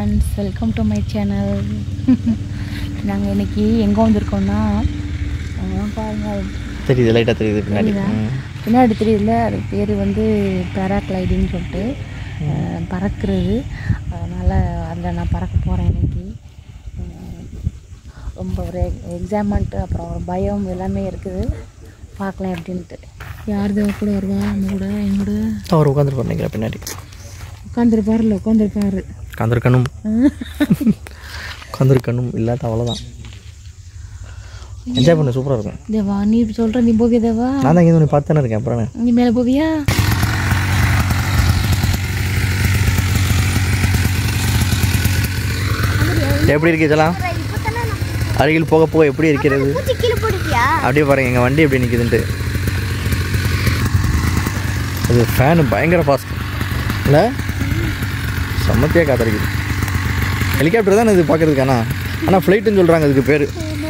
Friends welcome to my channel நாங்கள் இன்னைக்கு எங்கே வந்திருக்கோம்னா அஹ் பாருங்க தெரியுது லைட்டாக தெரியுது பின்னாடி தெரியுதா? ம். பின்னாடி தெரியல அது பேர் வந்து பேராக்ளைடின்னு சொல்லிட்டு அஹ், பறக்கிறது அதனால் அதில் நான் பறக்க போகிறேன் இன்னைக்கு அஹ், ரொம்ப ஒரு எக்ஸாமெண்ட்டு அப்புறம் ஒரு பயம் எல்லாமே இருக்குது பார்க்கலாம் எப்படின்ட்டு யார் தேவை கூட வருவா நம்ம கூட என் கூட அவர் உட்காந்துருப்பார் நினைக்கிறேன் பின்னாடி உட்காந்துருப்பாருல உட்காந்துருப்பாரு உட்காந்துருக்கணும் உட்காந்துருக்கணும் இல்லாத அவ்வளோதான் என்ஜாய் பண்ண சூப்பராக இருக்கும் தேவா நீ இப்படி சொல்கிற நீ போவியா தேவா நான் தான் இங்கே ஒன்று பார்த்து தானே இருக்கேன் அப்புறம் என்ன? நீ மேலே போவியா எப்படி இருக்கு இதெல்லாம் அருகில் போக போக எப்படி இருக்கிறது அப்படியே பாருங்க எங்கள் வண்டி எப்படி நிற்குதுன்ட்டு அது ஃபேனு பயங்கர ஃபாஸ்ட் இல்லை செம்மத்தியாக காத்தடிக்குது ஹெலிகாப்டர் தான் இது பார்க்குறதுக்கானா ஆனால் ஃப்ளைட்டுன்னு சொல்கிறாங்க அதுக்கு பேர்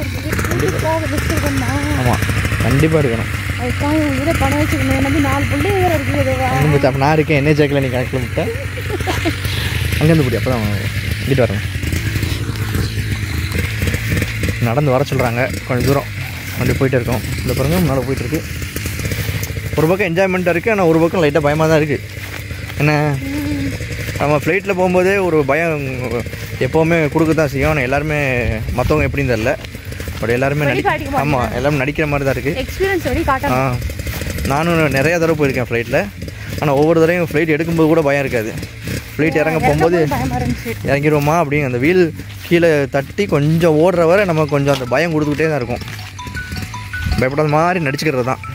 ஆமாம் கண்டிப்பாக இருக்கணும் அதுக்காக இதில் பணம் வச்சுக்கணும் நம்பி நாலு புள்ளி வேறு இருக்குது தேவா அங்கே அப்போ நான் இருக்கேன் என்ன சேர்க்கல நீ கணக்கில் முட்டை அங்கேருந்து பிடி அப்போ தான் இங்கிட்டு வரேன் நடந்து வர சொல்கிறாங்க கொஞ்சம் தூரம் வண்டி போயிட்டே இருக்கோம் இந்த பாருங்க முன்னால் போயிட்டு இருக்கு ஒரு பக்கம் என்ஜாய்மெண்ட்டாக இருக்குது ஆனால் ஒரு பக்கம் லைட்டாக பயமாக தான் இருக்குது என்ன நம்ம ஃப்ளைட்டில் போகும்போதே ஒரு பயம் எப்போவுமே கொடுக்க தான் செய்யும் ஆனால் எல்லாருமே மற்றவங்க எப்படின்னு தெரில பட் எல்லாருமே நடி காட்டிக்க ஆமாம் எல்லாரும் நடிக்கிற மாதிரி தான் இருக்குது எக்ஸ்பீரியன்ஸ் வழி காட்ட ஆ நானும் நிறையா தடவை போயிருக்கேன் ஃப்ளைட்டில் ஆனால் ஒவ்வொரு தடவையும் ஃப்ளைட் எடுக்கும்போது கூட பயம் இருக்காது ஃப்ளைட் இறங்க போகும்போது பயமாக இருந்துச்சு இறங்கிடுவோமா அப்படிங்க அந்த வீல் கீழே தட்டி கொஞ்சம் ஓடுற வரை நம்ம கொஞ்சம் அந்த பயம் கொடுத்துக்கிட்டே தான் இருக்கும் பயப்படாத மாதிரி நடிச்சுக்கிறது தான்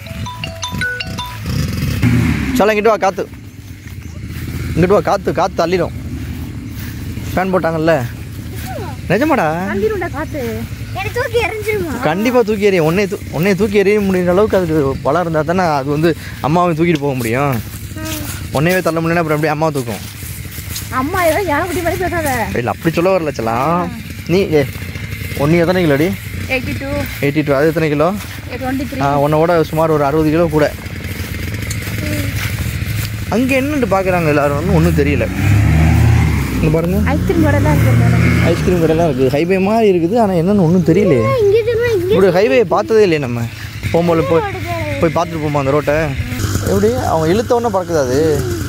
சொல்ல இங்கிட்டு வா காற்று இங்கிட்டு வா காற்று காற்று தள்ளிடும் ஃபேன் போட்டாங்கல்ல நிஜமாடா தந்திருண்டா காத்து எனக்கு தூக்கி எறிஞ்சிருமா கண்டிப்பாக தூக்கி எறியும் உன்னை தூ உன்னை தூக்கி எறிய முடியுற அளவுக்கு அது பலம் இருந்தால் தானே அது வந்து அம்மாவை தூக்கிட்டு போக முடியும் உன்னையவே தள்ள முடியலன்னா அப்புறம் எப்படி அம்மா தூக்கும் அம்மா ஏதோ யானை குட்டி மாதிரி பேசாத இல்லை அப்படி சொல்ல வரல செல்லாம் நீ ஏ ஒன்று எத்தனை கிலோடி எயிட்டி டூ எயிட்டி டூ அது எத்தனை கிலோ டுவெண்ட்டி த்ரீ ஆ, உன்னோட சுமார் ஒரு அறுபது கிலோ கூட அங்கே என்னன்னு பார்க்குறாங்க எல்லாரும் ஒன்றும் தெரியல இங்கே பாருங்க ஐஸ்கிரீம் கடைலாம் இருக்குது மேடம் ஐஸ்கிரீம் கடைலாம் இருக்குது ஹைவே மாதிரி இருக்குது ஆனால் என்னன்னு ஒன்றும் தெரியலையே இங்கே தெரியுமா இங்கே இப்படி ஹைவே பார்த்ததே இல்லையே நம்ம போகும்போது போய் போய் பார்த்துட்டு போமா அந்த ரோட்டை எப்படி அவன் இழுத்த உடனே பறக்குது அது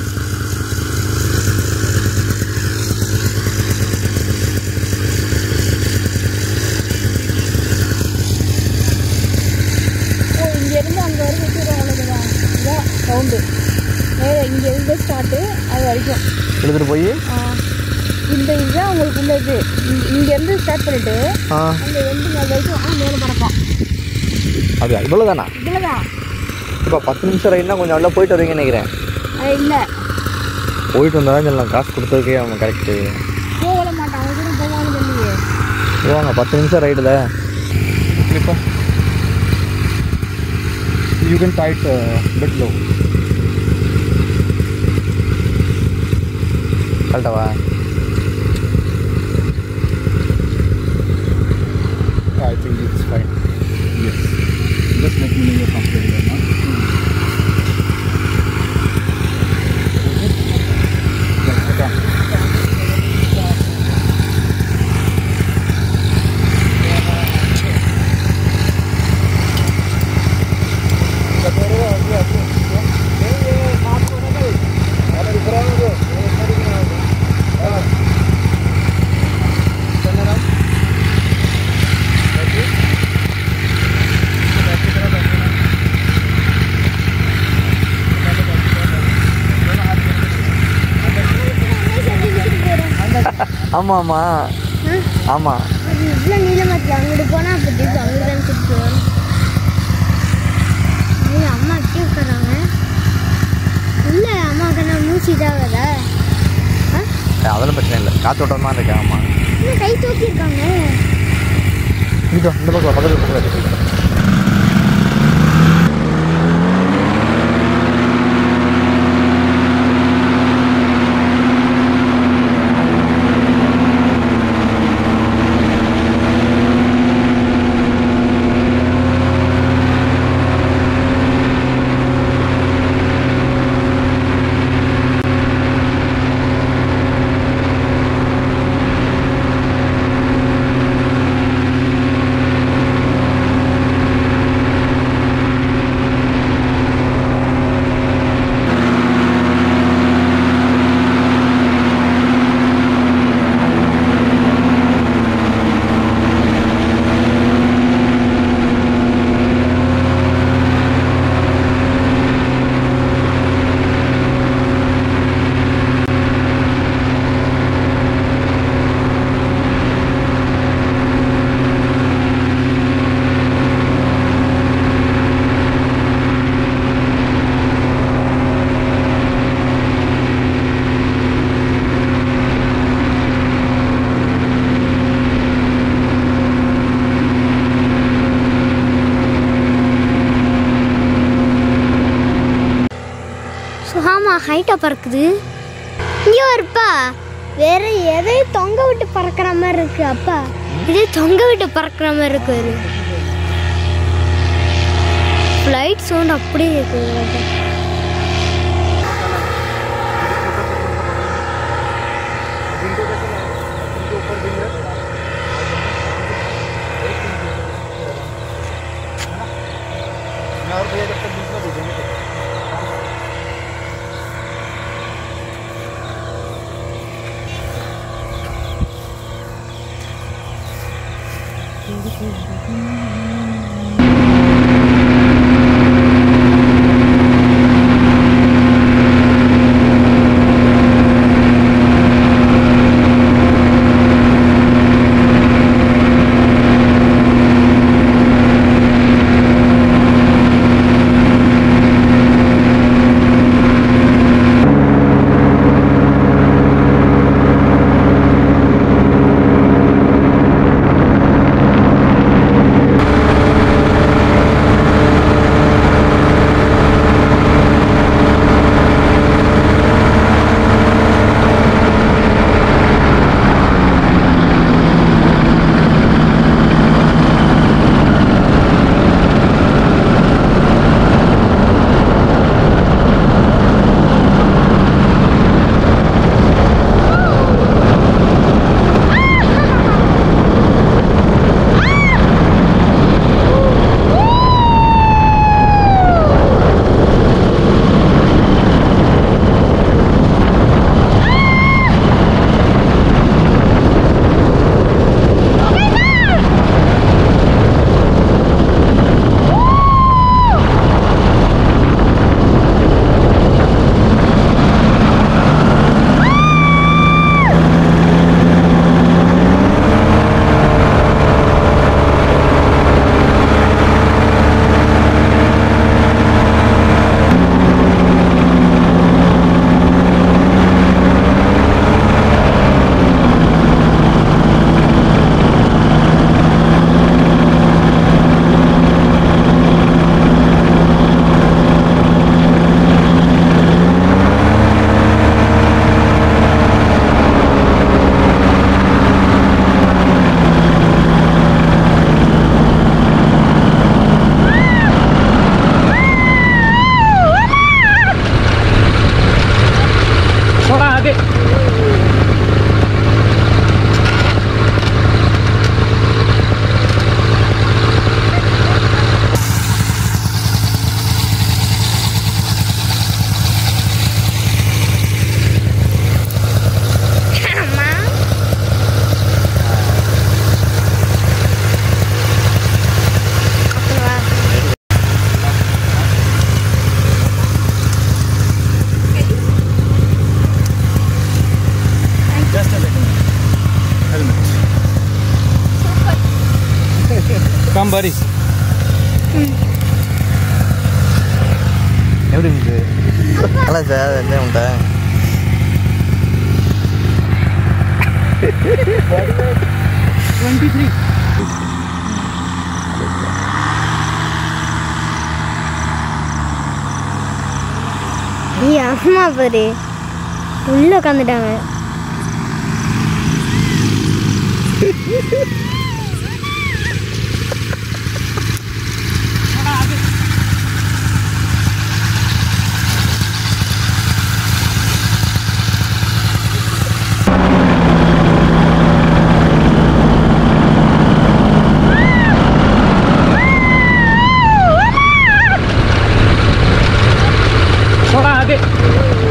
ஓ இங்கேருந்து அங்கே வரைக்கும் வச்சுருவோம் அவ்வளோதான் இதான் சவுண்டு நேரம் இங்கே இருந்து ஸ்டார்ட்டு அது வரைக்கும் இழுத்துட்டு போய் ஆ, இந்த இதுதான் உங்களுக்கு உள்ள இது இங்க- இங்கேருந்து ஸ்டார்ட் பண்ணிட்டு ஆ அங்கே எண்டு அது வரைக்கும் ஆ மேலே பறப்போம் அது இவ்வளோ தானா இதில் தான் இப்போ பத்து நிமிஷம் ரைட்னா கொஞ்சம் நல்லா போயிட்டு வருவீங்கன்னு நினைக்கிறேன் இல்லை போயிட்டு வந்தால் தான் சொல்லலாம் காசு கொடுத்ததுக்கே அவன் கரெக்டு போகல மாட்டான் அவங்க கூட போவான்னு சொல்லியே போவாங்க பத்து நிமிஷம் ரைடில் இப்போ you can tight uh, bit low. கரெக்டாவா I think it's fine. Yes. Just let me know you're comfortable or not. Yes, okay. ஆமாம் ஆமாம் ஆமாம் அது இவ்வளோ நீளமாச்சு அங்கிட்டு போனால் அப்போ திருப்பி அங்கிட்டு தான் திருப்பி வரும் ஐயோ, அம்மா எப்படி உட்காராங்க இல்லை அம்மா கண்ணா மூச்சு இதாகதா அதெல்லாம் பிரச்சனை இல்லை காத்தோட்டமாக இருக்கேன் ஆமாம் இன்னும் கை தூக்கியிருக்காங்க இங்கிட்டு வா, இந்த பக்கம் வா, பக்கத்துல பக்கத்துல ஆமாம் ஹைட்டாக பறக்குது இங்கே வருப்பா வேற எதையும் தொங்க விட்டு பறக்கிற மாதிரி இருக்கு அப்பா இதே தொங்க விட்டு பறக்கிற மாதிரி இருக்கு இது ஃப்ளைட் சவுண்ட் அப்படியே இருக்கு அப்பா. Come, buddy. எப்படி இருந்துச்சு நல்லா சார் என்ன உண்டா ஐயா அம்மா பாரு உள்ள உட்காந்துட்டாங்க थोड़ा आगे